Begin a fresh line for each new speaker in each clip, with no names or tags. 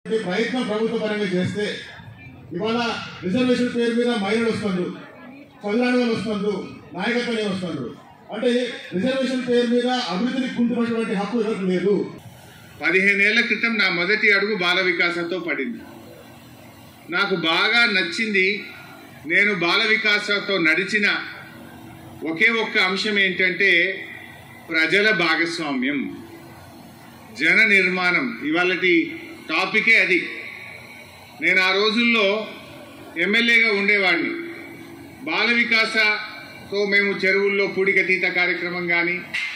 ఈ ప్రయత్నం ప్రభుత్వ పరంగా చేస్తే ఇవాళ రిజర్వేషన్ పేరు మీద మహిళలు వస్తున్నారు చదువురాని వాళ్ళు వస్తున్నారు నాయకత్వం వస్తున్నారు అంటే రిజర్వేషన్ పేరు మీద అభివృద్ధిని కుంటున్నటువంటి హక్కు ఎవరికి లేదు
పదిహేనేళ్ల క్రితం నా మొదటి అడుగు బాల వికాసంతో పడింది నాకు బాగా నచ్చింది నేను బాల వికాసంతో నడిచిన ఒకే ఒక్క అంశం ఏంటంటే ప్రజల భాగస్వామ్యం జన నిర్మాణం ఇవాళటి టాపికే అది నేను ఆ రోజుల్లో ఎమ్మెల్యేగా ఉండేవాడిని బాల వికాసతో మేము చెరువుల్లో పూడికతీత కార్యక్రమం కానీ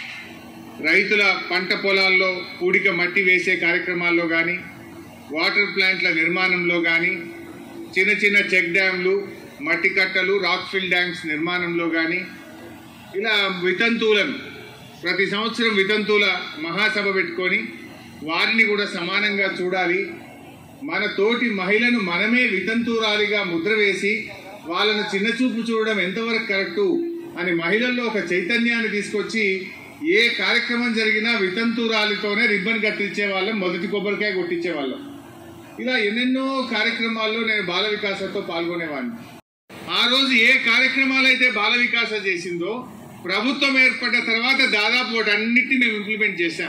రైతుల పంట పొలాల్లో పూడిక మట్టి వేసే కార్యక్రమాల్లో కానీ వాటర్ ప్లాంట్ల నిర్మాణంలో కానీ చిన్న చిన్న చెక్ డ్యాంలు మట్టి కట్టలు రాక్ ఫిల్ డ్యామ్స్ నిర్మాణంలో కానీ ఇలా వితంతువులను ప్రతి సంవత్సరం వితంతువుల మహాసభ పెట్టుకొని వారిని కూడా సమానంగా చూడాలి మన తోటి మహిళను మనమే వితంతురాలిగా ముద్ర వేసి వాళ్ళను చిన్నచూపు చూడడం ఎంతవరకు కరెక్టు అని మహిళల్లో ఒక చైతన్యాన్ని తీసుకొచ్చి ఏ కార్యక్రమం జరిగినా వితంతురాలితోనే రిబ్బన్ కట్టించే వాళ్ళం మొదటి కొబ్బరికాయ కొట్టించే వాళ్ళం ఇలా ఎన్నెన్నో కార్యక్రమాల్లో నేను బాల వికాసంతో పాల్గొనేవాడిని ఆ రోజు ఏ కార్యక్రమాలు అయితే బాల వికాస చేసిందో ప్రభుత్వం ఏర్పడ్డ తర్వాత దాదాపు వాటన్నిటిని మేము ఇంప్లిమెంట్ చేశాం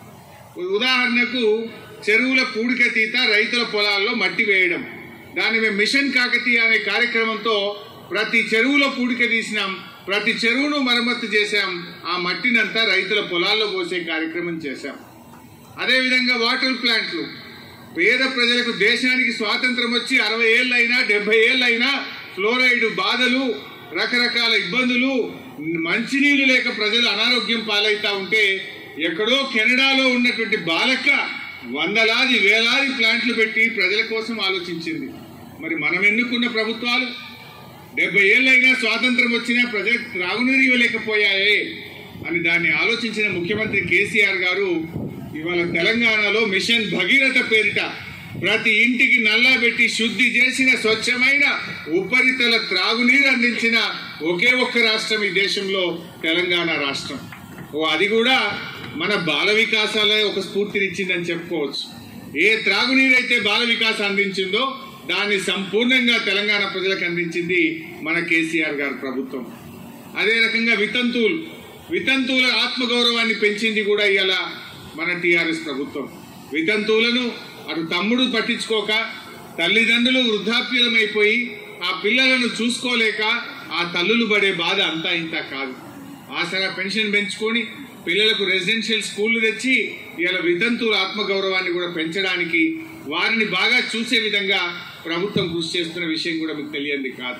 ఉదాహరణకు చెరువుల పూడిక తీత రైతుల పొలాల్లో మట్టి వేయడం దాన్ని మేము మిషన్ కాకతీయ అనే కార్యక్రమంతో ప్రతి చెరువులో పూడిక తీసినాం ప్రతి చెరువును మరమ్మతు చేశాం ఆ మట్టినంతా రైతుల పొలాల్లో పోసే కార్యక్రమం చేశాం అదేవిధంగా వాటర్ ప్లాంట్లు పేద ప్రజలకు దేశానికి స్వాతంత్రం వచ్చి అరవై ఏళ్ళైనా డెబ్బై ఏళ్ళైనా ఫ్లోరైడ్ బాధలు రకరకాల ఇబ్బందులు మంచినీళ్ళు లేక ప్రజలు అనారోగ్యం పాలవుతా ఉంటే ఎక్కడో కెనడాలో ఉన్నటువంటి బాలక్క వందలాది వేలాది ప్లాంట్లు పెట్టి ప్రజల కోసం ఆలోచించింది మరి మనం ఎన్నుకున్న ప్రభుత్వాలు డెబ్బై ఏళ్ళైనా స్వాతంత్రం వచ్చినా ప్రజలకు త్రాగునీరు ఇవ్వలేకపోయాయే అని దాన్ని ఆలోచించిన ముఖ్యమంత్రి కేసీఆర్ గారు ఇవాళ తెలంగాణలో మిషన్ భగీరథ పేరిట ప్రతి ఇంటికి నల్లా పెట్టి శుద్ధి చేసిన స్వచ్ఛమైన ఉపరితల త్రాగునీరు అందించిన ఒకే ఒక్క రాష్ట్రం ఈ దేశంలో తెలంగాణ రాష్ట్రం ఓ అది కూడా మన బాల వికాసాలే ఒక స్ఫూర్తినిచ్చిందని చెప్పుకోవచ్చు ఏ త్రాగునీరు అయితే బాల వికాసం అందించిందో దాన్ని సంపూర్ణంగా తెలంగాణ ప్రజలకు అందించింది మన కేసీఆర్ గారి ప్రభుత్వం అదే రకంగా వితంతువులు వితంతువుల ఆత్మగౌరవాన్ని పెంచింది కూడా ఇలా మన టీఆర్ఎస్ ప్రభుత్వం వితంతువులను అటు తమ్ముడు పట్టించుకోక తల్లిదండ్రులు వృద్ధాప్యులమైపోయి ఆ పిల్లలను చూసుకోలేక ఆ తల్లులు పడే బాధ అంతా ఇంత కాదు ఆసరా పెన్షన్ పెంచుకొని పిల్లలకు రెసిడెన్షియల్ స్కూళ్లు తెచ్చి ఇలా వితంతువుల ఆత్మగౌరవాన్ని కూడా పెంచడానికి వారిని బాగా చూసే విధంగా ప్రభుత్వం కృషి చేస్తున్న విషయం కూడా మీకు తెలియంది కాదు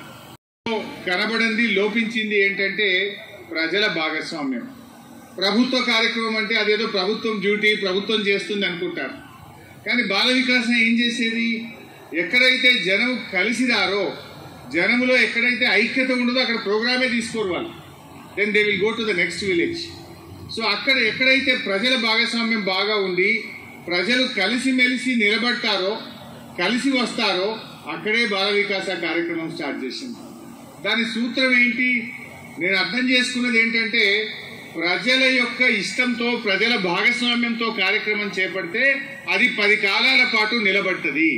కనబడింది లోపించింది ఏంటంటే ప్రజల భాగస్వామ్యం ప్రభుత్వ కార్యక్రమం అంటే అదేదో ప్రభుత్వం డ్యూటీ ప్రభుత్వం చేస్తుంది అనుకుంటారు కానీ బాల వికాసం ఏం చేసేది ఎక్కడైతే జనం కలిసిరారో జనములో ఎక్కడైతే ఐక్యత ఉండదో అక్కడ ప్రోగ్రామే తీసుకోరు వాళ్ళు then they will go to the next village so అక్కడ ఎక్కడైతే ప్రజల భాగస్వామ్యం బాగా ఉండి ప్రజలు కలిసిమెలిసి నిలబడతారో కలిసి వస్తారో అక్కడే బాల వికాస కార్యక్రమం స్టార్ట్ చేసింది దాని సూత్రం ఏంటి నేను అర్థం చేసుకున్నది ఏంటంటే ప్రజల యొక్క ఇష్టంతో ప్రజల భాగస్వామ్యంతో కార్యక్రమం చేపడితే అది పది కాలాల పాటు నిలబడుతుంది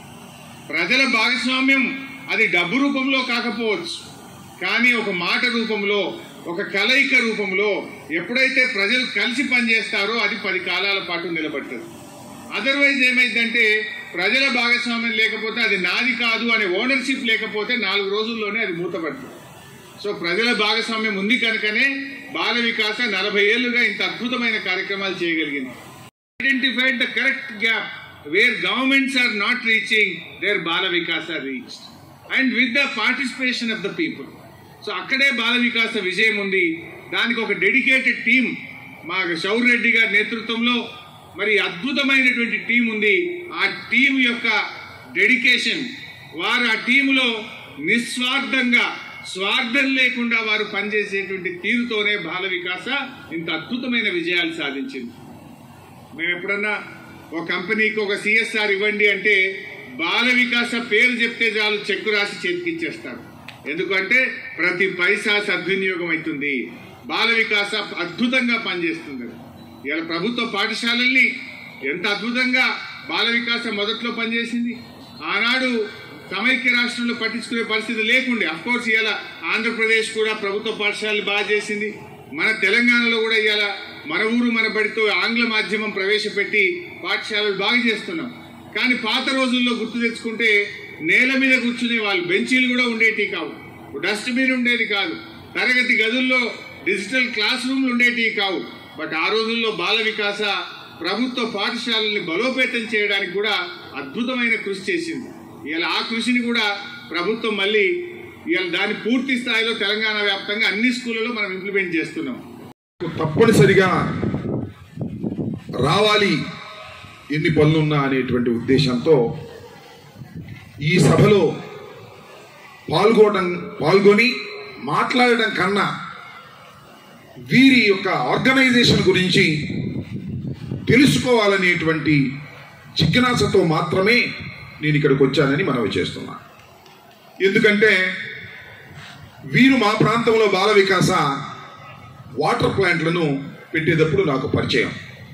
ప్రజల భాగస్వామ్యం అది డబ్బు రూపంలో కాకపోవచ్చు కానీ ఒక మాట రూపంలో ఒక కలయిక రూపంలో ఎప్పుడైతే ప్రజలు కలిసి పనిచేస్తారో అది పది కాలాల పాటు నిలబడుతుంది అదర్వైజ్ ఏమైందంటే ప్రజల భాగస్వామ్యం లేకపోతే అది నాది కాదు అనే ఓనర్షిప్ లేకపోతే నాలుగు రోజుల్లోనే అది మూతపడుతుంది సో ప్రజల భాగస్వామ్యం ఉంది కనుకనే బాల వికాస నలభై ఏళ్ళుగా ఇంత అద్భుతమైన కార్యక్రమాలు చేయగలిగింది identified the correct gap where governments are not reaching there Bala Vikasa reach and with the participation of the people so అక్కడే బాల వికాస విజయం ఉంది దానికి ఒక డెడికేటెడ్ టీం మా శౌర్ రెడ్డి గారి నేతృత్వంలో మరి అద్భుతమైనటువంటి టీం ఉంది ఆ టీం యొక్క డెడికేషన్ వారు ఆ టీములో నిస్వార్థంగా స్వార్థం లేకుండా వారు పనిచేసేటువంటి తీరుతోనే బాల వికాస ఇంత అద్భుతమైన విజయాలు సాధించింది మేము ఎప్పుడన్నా ఒక కంపెనీకి ఒక సిఎస్ఆర్ ఇవ్వండి అంటే బాల వికాస పేరు చెప్తే చాలు చెక్కు రాసి చేతికిచ్చేస్తారు ఎందుకంటే ప్రతి పైసా సద్వినియోగం అవుతుంది బాల వికాస అద్భుతంగా పనిచేస్తుంది ఇలా ప్రభుత్వ పాఠశాలల్ని ఎంత అద్భుతంగా బాల వికాసం మొదట్లో పనిచేసింది ఆనాడు సమైక్య రాష్ట్రంలో పట్టించుకునే పరిస్థితి లేకుండే కోర్స్ ఇవాళ ఆంధ్రప్రదేశ్ కూడా ప్రభుత్వ పాఠశాలలు బాగా చేసింది మన తెలంగాణలో కూడా ఇవాళ మన ఊరు మన బడితో ఆంగ్ల మాధ్యమం ప్రవేశపెట్టి పాఠశాలలు బాగా చేస్తున్నాం కానీ పాత రోజుల్లో గుర్తు తెచ్చుకుంటే నేల మీద కూర్చునే వాళ్ళు బెంచీలు కూడా ఉండేటి కావు డస్ట్బిన్ ఉండేది కాదు తరగతి గదుల్లో డిజిటల్ క్లాస్ రూమ్లు ఉండేటివి కావు బట్ ఆ రోజుల్లో బాల వికాస ప్రభుత్వ పాఠశాలల్ని బలోపేతం చేయడానికి కూడా అద్భుతమైన కృషి చేసింది ఇవాళ ఆ కృషిని కూడా ప్రభుత్వం మళ్ళీ ఇవాళ దాన్ని పూర్తి స్థాయిలో తెలంగాణ వ్యాప్తంగా అన్ని స్కూళ్ళలో మనం ఇంప్లిమెంట్ చేస్తున్నాం
తప్పనిసరిగా రావాలి ఎన్ని పనులున్నా అనేటువంటి ఉద్దేశంతో ఈ సభలో పాల్గొనడం పాల్గొని మాట్లాడడం కన్నా వీరి యొక్క ఆర్గనైజేషన్ గురించి తెలుసుకోవాలనేటువంటి జిజ్ఞాసతో మాత్రమే నేను ఇక్కడికి వచ్చానని మనవి చేస్తున్నా ఎందుకంటే వీరు మా ప్రాంతంలో బాల వికాస వాటర్ ప్లాంట్లను పెట్టేటప్పుడు నాకు పరిచయం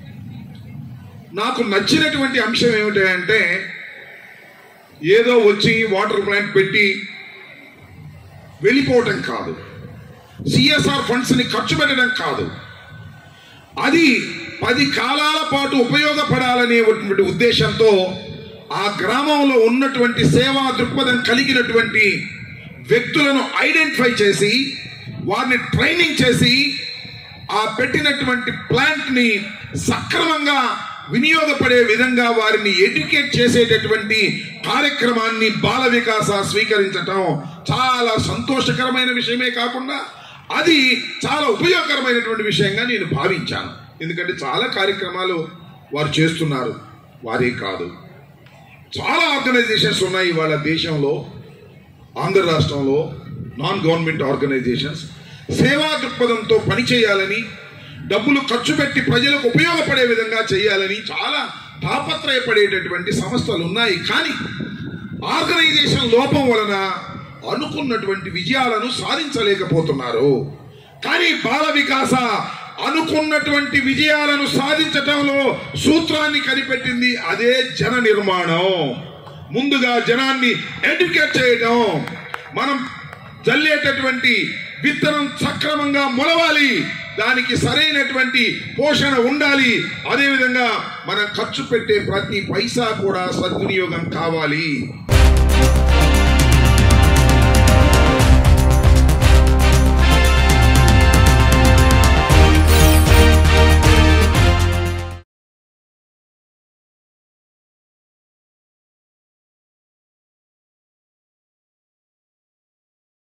నాకు నచ్చినటువంటి అంశం ఏమిటి అంటే ఏదో వచ్చి వాటర్ ప్లాంట్ పెట్టి వెళ్ళిపోవటం కాదు సిఎస్ఆర్ ఫండ్స్ని ఖర్చు పెట్టడం కాదు అది పది కాలాల పాటు ఉపయోగపడాలనేటువంటి ఉద్దేశంతో ఆ గ్రామంలో ఉన్నటువంటి సేవా దృక్పథం కలిగినటువంటి వ్యక్తులను ఐడెంటిఫై చేసి వారిని ట్రైనింగ్ చేసి ఆ పెట్టినటువంటి ప్లాంట్ని సక్రమంగా వినియోగపడే విధంగా వారిని ఎడ్యుకేట్ చేసేటటువంటి కార్యక్రమాన్ని బాల వికాస స్వీకరించటం చాలా సంతోషకరమైన విషయమే కాకుండా అది చాలా ఉపయోగకరమైనటువంటి విషయంగా నేను భావించాను ఎందుకంటే చాలా కార్యక్రమాలు వారు చేస్తున్నారు వారే కాదు చాలా ఆర్గనైజేషన్స్ ఉన్నాయి వాళ్ళ దేశంలో ఆంధ్ర రాష్ట్రంలో నాన్ గవర్నమెంట్ ఆర్గనైజేషన్స్ సేవా దృక్పథంతో పనిచేయాలని డబ్బులు ఖర్చు పెట్టి ప్రజలకు ఉపయోగపడే విధంగా చేయాలని చాలా తాపత్రయపడేటటువంటి సంస్థలు ఉన్నాయి కానీ ఆర్గనైజేషన్ లోపం వలన అనుకున్నటువంటి విజయాలను సాధించలేకపోతున్నారు కానీ బాల వికాస అనుకున్నటువంటి విజయాలను సాధించటంలో సూత్రాన్ని కనిపెట్టింది అదే జన నిర్మాణం ముందుగా జనాన్ని ఎడ్యుకేట్ చేయటం మనం జల్లేటటువంటి విత్తనం సక్రమంగా మొలవాలి దానికి సరైనటువంటి పోషణ ఉండాలి అదేవిధంగా మనం ఖర్చు పెట్టే ప్రతి పైసా కూడా సద్వినియోగం కావాలి